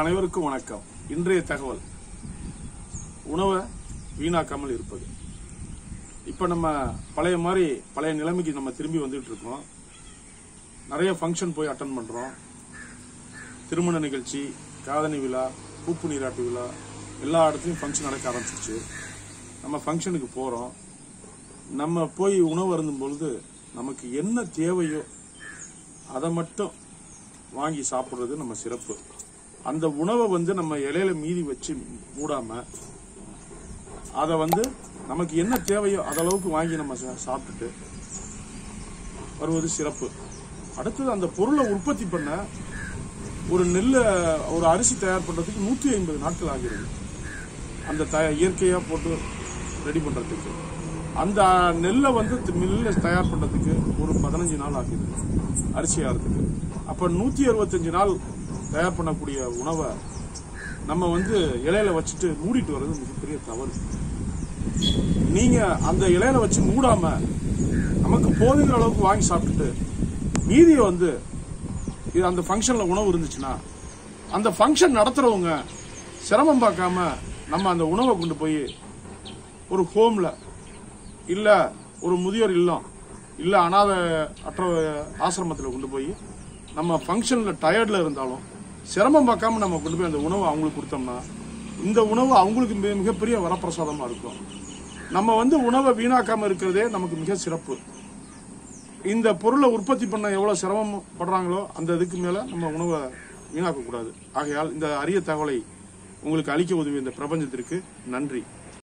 அனைவருக்கும் வணக்கம் இன்றைய தகவல் உணவை வீணாக்காமல் இருப்பது இப்ப நம்ம பழைய மாதிரி பழைய நிலைமைக்கு நம்ம திரும்பி வந்துட்டு இருக்கோம் நிறைய ஃபங்க்ஷன் போய் அட்டன் பண்றோம் திருமண நிகழ்ச்சி காதணி விழா பூப்பு நீராட்டு விழா எல்லா இடத்துலையும் ஃபங்க்ஷன் நடக்க ஆரம்பிச்சிருச்சு நம்ம ஃபங்க்ஷனுக்கு போறோம் நம்ம போய் உணவு அருந்தும் பொழுது நமக்கு என்ன தேவையோ அதை மட்டும் வாங்கி சாப்பிடுறது நம்ம சிறப்பு அந்த உணவை வந்து நம்ம இலையில மீதி வச்சு மூடாம அதை வந்து நமக்கு என்ன தேவையோ அதளவுக்கு வாங்கி நம்ம சா- சாப்பிட்டுட்டு வருவது சிறப்பு அடுத்தது அந்த பொருளை உற்பத்தி பண்ண ஒரு நெல்லை ஒரு அரிசி தயார் பண்றதுக்கு நூற்றி ஐம்பது நாட்கள் ஆகிறது அந்த த இயற்கையா போட்டு ரெடி பண்றதுக்கு அந்த நெல்லை வந்து மில்ல தயார் பண்றதுக்கு ஒரு பதினஞ்சு நாள் ஆகுது அரிசி ஆகிறதுக்கு அப்ப நூத்தி அறுபத்தஞ்சு நாள் தயார் பண்ணக்கூடிய உணவை நம்ம வந்து இலையில வச்சுட்டு மூடிட்டு வர்றது மிகப்பெரிய தவறு நீங்க அந்த இலையில வச்சு மூடாம நமக்கு போதுங்கிற அளவுக்கு வாங்கி சாப்பிட்டுட்டு மீதியை வந்து இது அந்த ஃபங்க்ஷன்ல உணவு இருந்துச்சுன்னா அந்த ஃபங்க்ஷன் நடத்துறவங்க சிரமம் பார்க்காம நம்ம அந்த உணவை கொண்டு போய் ஒரு ஹோம்ல இல்ல ஒரு முதியோர் இல்லம் இல்ல அனாதை அற்ற ஆசிரமத்தில் கொண்டு போய் நம்ம ஃபங்க்ஷன்ல டயர்ட்ல இருந்தாலும் சிரமம் பார்க்காம நம்ம கொண்டு போய் அந்த உணவை அவங்களுக்கு கொடுத்தோம்னா இந்த உணவு அவங்களுக்கு மிக- மிகப்பெரிய வரப்பிரசாதமா இருக்கும் நம்ம வந்து உணவை வீணாக்காம இருக்கிறதே நமக்கு மிக சிறப்பு இந்த பொருளை உற்பத்தி பண்ண எவ்வளவு சிரமப்படுறாங்களோ அந்த இதுக்கு மேல நம்ம உணவை வீணாக்க கூடாது ஆகையால் இந்த அரிய தகவலை உங்களுக்கு அளிக்க உதவிய இந்த பிரபஞ்சத்திற்கு நன்றி